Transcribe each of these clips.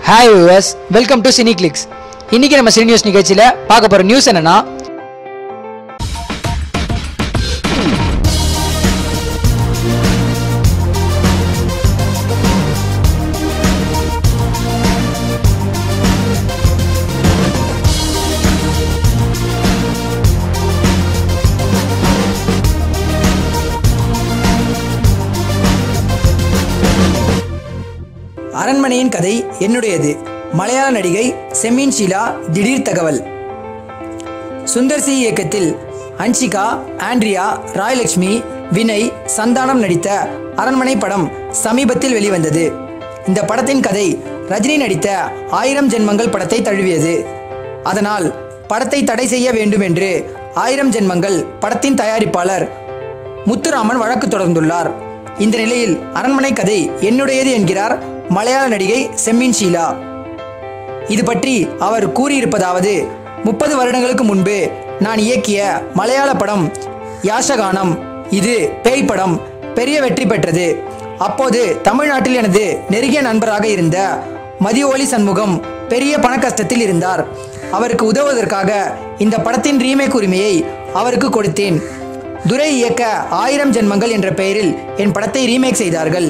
hi viewers welcome to cine clicks இன்னைக்கு நம்ம cine news நிகழ்ச்சியில் பார்க்க போகிற நியூஸ் என்னன்னா அரண்மனையின் கதை என்னுடையது மலையாள நடிகை செம்மீன் ஷீலா திடீர் தகவல் சுந்தர் சி இயக்கத்தில் அன்ஷிகா ஆண்ட்ரியா ராயலட்சுமி வினய் சந்தானம் நடித்த அரண்மனை படம் சமீபத்தில் வெளிவந்தது இந்த படத்தின் கதை ரஜினி நடித்த ஆயிரம் ஜென்மங்கள் படத்தை தழுவியது அதனால் படத்தை தடை செய்ய வேண்டும் என்று ஆயிரம் ஜென்மங்கள் படத்தின் தயாரிப்பாளர் முத்துராமன் வழக்கு தொடர்ந்துள்ளார் இந்த நிலையில் அரண்மனை கதை என்னுடையது என்கிறார் மலையாள நடிகை செம்மீன் ஷீலா இது பற்றி அவர் கூறியிருப்பதாவது முப்பது வருடங்களுக்கு முன்பு நான் இயக்கிய மலையாள படம் யாஷகானம் இது பேய் படம் பெரிய வெற்றி பெற்றது அப்போது தமிழ்நாட்டில் எனது நெருங்கிய நண்பராக இருந்த மதியோலி சண்முகம் பெரிய பண கஷ்டத்தில் இருந்தார் அவருக்கு உதவுவதற்காக இந்த படத்தின் ரீமேக் உரிமையை அவருக்கு கொடுத்தேன் துரை இயக்க ஆயிரம் ஜென்மங்கள் என்ற பெயரில் என் படத்தை ரீமேக் செய்தார்கள்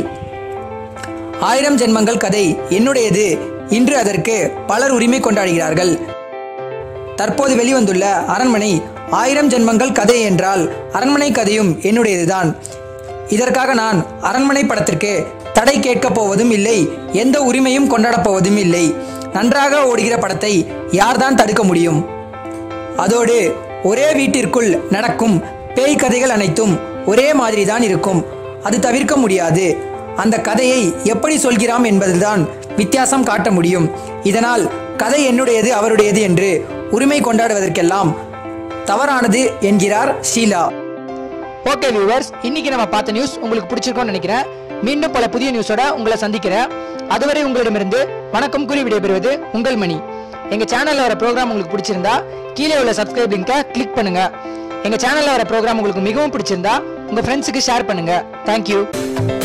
ஆயிரம் ஜென்மங்கள் கதை என்னுடையது இன்று அதற்கு பலர் உரிமை கொண்டாடுகிறார்கள் தற்போது வெளிவந்துள்ள அரண்மனை ஆயிரம் ஜென்மங்கள் கதை என்றால் அரண்மனை கதையும் என்னுடையதுதான் இதற்காக நான் அரண்மனை படத்திற்கு தடை கேட்கப் போவதும் இல்லை எந்த உரிமையும் கொண்டாடப் போவதும் இல்லை நன்றாக ஓடுகிற படத்தை யார்தான் தடுக்க முடியும் அதோடு ஒரே வீட்டிற்குள் நடக்கும் பேய் கதைகள் அனைத்தும் ஒரே மாதிரி தான் இருக்கும் அது தவிர்க்க முடியாது அந்த கதையை எப்படி சொல்கிறாம் என்பதில்தான் வித்தியாசம் காட்ட முடியும் இதனால் கதை என்னுடையது அவருடையது என்று உரிமை கொண்டாடுவதற்கெல்லாம் தவறானது என்கிறார் ஷீலா ஓகே வியூவர்ஸ் இன்னைக்கு நம்ம பார்த்த நியூஸ் உங்களுக்கு பிடிச்சிருக்கும்னு நினைக்கிறேன் மீண்டும் பல புதிய நியூஸோட உங்களை சந்திக்கிறேன் அதுவரை உங்களிடமிருந்து வணக்கம் கூறி விடைபெறுவது உங்கள் மணி எங்க சேனல்ல வர ப்ரோக்ராம் உங்களுக்கு பிடிச்சிருந்தா கீழே உள்ள சப்ஸ்கிரைப் லிங்கை கிளிக் பண்ணுங்க எங்க சேனல்ல வர ப்ரோக்ராம் உங்களுக்கு மிகவும் பிடிச்சிருந்தா உங்க ஃப்ரெண்ட்ஸுக்கு ஷேர் பண்ணுங்க தேங்க்யூ